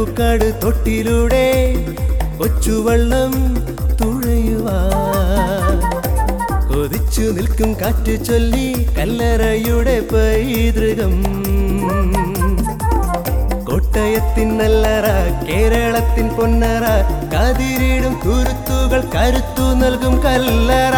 കളമ്പുക്കാട് തൊട്ടിലൂടെ കൊച്ചുവള്ളം തുഴയുവാ കൊതിച്ചു നിൽക്കും കാറ്റ് ചൊല്ലി കല്ലറയുടെ പൈതൃകം കോട്ടയത്തിൻ നല്ലറ കേരളത്തിൻ പൊന്നറ കതിരിടും തുരുത്തുകൾ കരുത്തു നൽകും കല്ലറ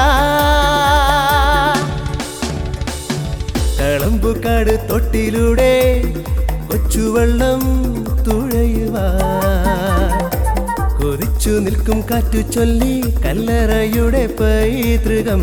കളമ്പുകാട് തൊട്ടിലൂടെ കൊച്ചുവെള്ളം തുഴയുവാ കൊതിച്ചു നിൽക്കും കാറ്റു ചൊല്ലി കല്ലറയുടെ പൈതൃകം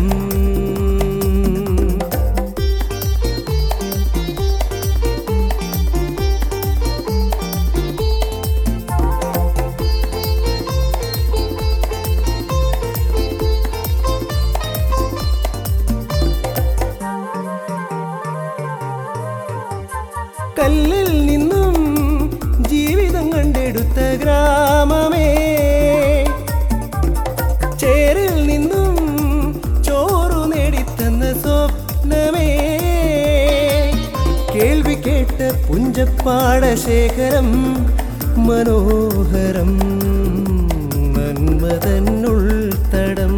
കല്ലിൽ നിന്നും ജീവിതം കണ്ടെടുത്ത ഗ്രാമമേ ചേരിൽ നിന്നും ചോറു നേടിത്തന്ന സ്വപ്നമേ കേൾവി കേട്ട പുഞ്ചപ്പാടശേഖരം മനോഹരം മന്മതനുൾത്തടം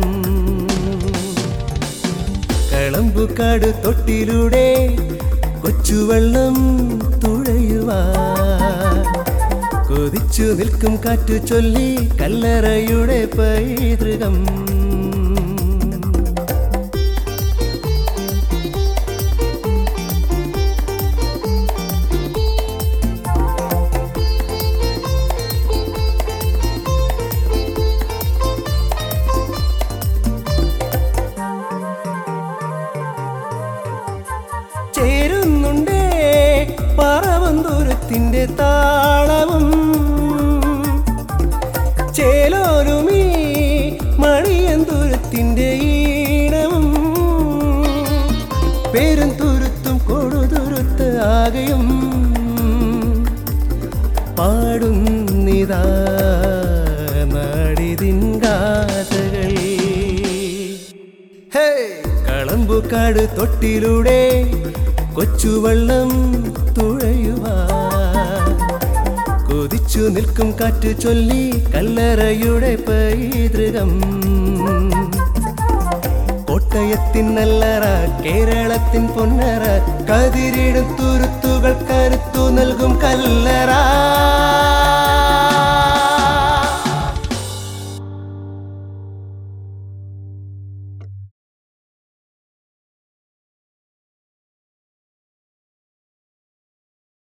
കളമ്പുകാട് തൊട്ടിലൂടെ കൊച്ചുവെള്ളം തുഴയുവാ കൊതിച്ചു നിൽക്കും കാറ്റു ചൊല്ലി കല്ലറയുടെ പൈതൃകം ചേരുന്നുണ്ടേ പറവന്തൂരത്തിന്റെ താളവും ചേലോരുമീ മണിയന്തൂരത്തിന്റെ ഈണവും പേരും തുരുത്തും കൊടുതുരുത്ത് ആകെയും പാടുന്നിതാ നാടിതിൻ ഗാഥകൾ ഹേ കളമ്പുകാട് തൊട്ടിലൂടെ കൊച്ചുവെള്ളം തുഴയുവാ കൊതിച്ചു നിൽക്കും കാറ്റ് ചൊല്ലി കല്ലറയുടെ പൈതൃകം കോട്ടയത്തിൻ നല്ലറ കേരളത്തിൻ പൊന്നറ കതിരിടും തുരുത്തുകൾ കരുത്തു നൽകും കല്ലറ